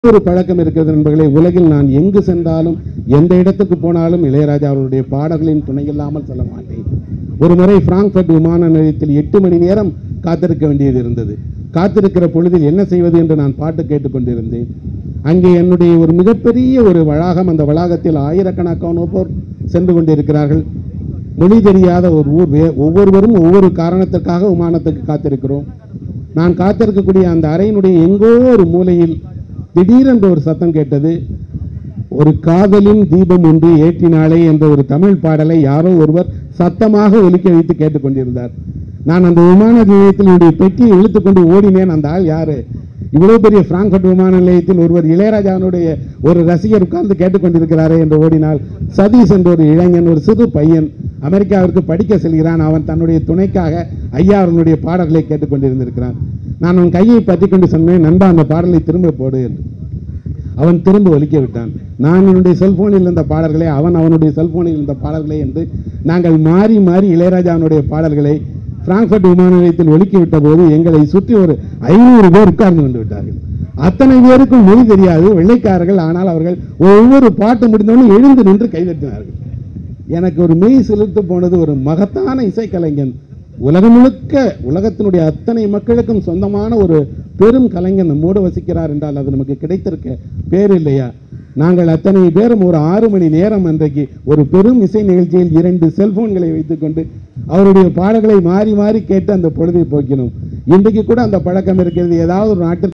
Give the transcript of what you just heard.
ஒரு பழக்கம் இருக்கிறது நண்பர்களே உலகில் நான் எங்கு சென்றாலும் எந்த இடத்துக்கு போனாலும் இளையராஜா அவருடைய பாடல்களின் துணை இல்லாமல் செல்ல மாட்டேன் ஒரு முறை பிராங்க்பர்ட் விமான நிலையத்தில் எட்டு மணி நேரம் காத்திருக்க வேண்டியது இருந்தது காத்திருக்கிற பொழுதில் என்ன செய்வது என்று நான் பாட்டு கேட்டுக்கொண்டிருந்தேன் அங்கே என்னுடைய ஒரு மிகப்பெரிய ஒரு வளாகம் அந்த வளாகத்தில் ஆயிரக்கணக்கானோர் சென்று கொண்டிருக்கிறார்கள் மொழி தெரியாத ஒரு ஊர் வே- ஒவ்வொருவரும் ஒவ்வொரு காரணத்திற்காக விமானத்துக்கு காத்திருக்கிறோம் நான் காத்திருக்கக்கூடிய அந்த அறையினுடைய எங்கோ ஒரு மூலையில் திடீரென்று ஒரு சத்தம் கேட்டது ஒரு காதலின் தீபம் ஒன்று ஏற்றினாளே என்ற ஒரு தமிழ் பாடலை யாரோ ஒருவர் சத்தமாக ஒலிக்க வைத்து கேட்டுக்கொண்டிருந்தார் நான் அந்த விமான நிலையத்தில் என்னுடைய பெட்டியை இழுத்துக்கொண்டு ஓடினேன் அந்த ஆள் யாரு இவ்வளவு பெரிய பிராங்க்ஃபர்ட் விமான நிலையத்தில் ஒருவர் இளையராஜாவினுடைய ஒரு ரசிகர் உட்கார்ந்து கேட்டுக்கொண்டிருக்கிறாரே என்று ஓடினால் சதீஷ் என்ற ஒரு இளைஞன் ஒரு சிறு பையன் அமெரிக்காவிற்கு படிக்க செல்கிறான் அவன் தன்னுடைய துணைக்காக ஐயா அவர்களுடைய பாடல்களை கேட்டுக்கொண்டிருந்திருக்கிறான் நான் அவன் கையை பற்றி கொண்டு சொன்னேன் நண்பா அந்த பாடலை திரும்ப போடு என்று அவன் திரும்ப ஒலிக்க விட்டான் நான் என்னுடைய செல்போனில் இருந்த பாடல்களை அவன் அவனுடைய செல்போனில் இருந்த பாடல்களை என்று நாங்கள் மாறி மாறி இளையராஜாவினுடைய பாடல்களை பிராங்க்ஃபர்ட் விமான நிலையத்தில் ஒலிக்க விட்ட போது எங்களை சுற்றி ஒரு ஐநூறு பேர் உட்கார்ந்து கொண்டு விட்டார்கள் அத்தனை பேருக்கும் மொழி தெரியாது வெள்ளைக்காரர்கள் ஆனால் அவர்கள் ஒவ்வொரு பாட்டு முடிந்தவொடனே எழுந்து நின்று கைதட்டினார்கள் எனக்கு ஒரு மெய் சிலிர்த்து போனது ஒரு மகத்தான இசைக்கலைஞன் உலகம் முழுக்க உலகத்தினுடைய அத்தனை மக்களுக்கும் சொந்தமான ஒரு பெரும் கலைஞன் நம்மோடு வசிக்கிறார் என்றால் அது நமக்கு கிடைத்திருக்க பேர் இல்லையா நாங்கள் அத்தனை பேரும் ஒரு ஆறு மணி நேரம் அன்றைக்கு ஒரு பெரும் இசை நிகழ்ச்சியில் இரண்டு செல்போன்களை வைத்துக்கொண்டு அவருடைய பாடல்களை மாறி மாறி கேட்டு அந்த பொழுதை போக்கினோம் இன்றைக்கு கூட அந்த பழக்கம் இருக்கிறது ஏதாவது ஒரு நாட்டிற்கு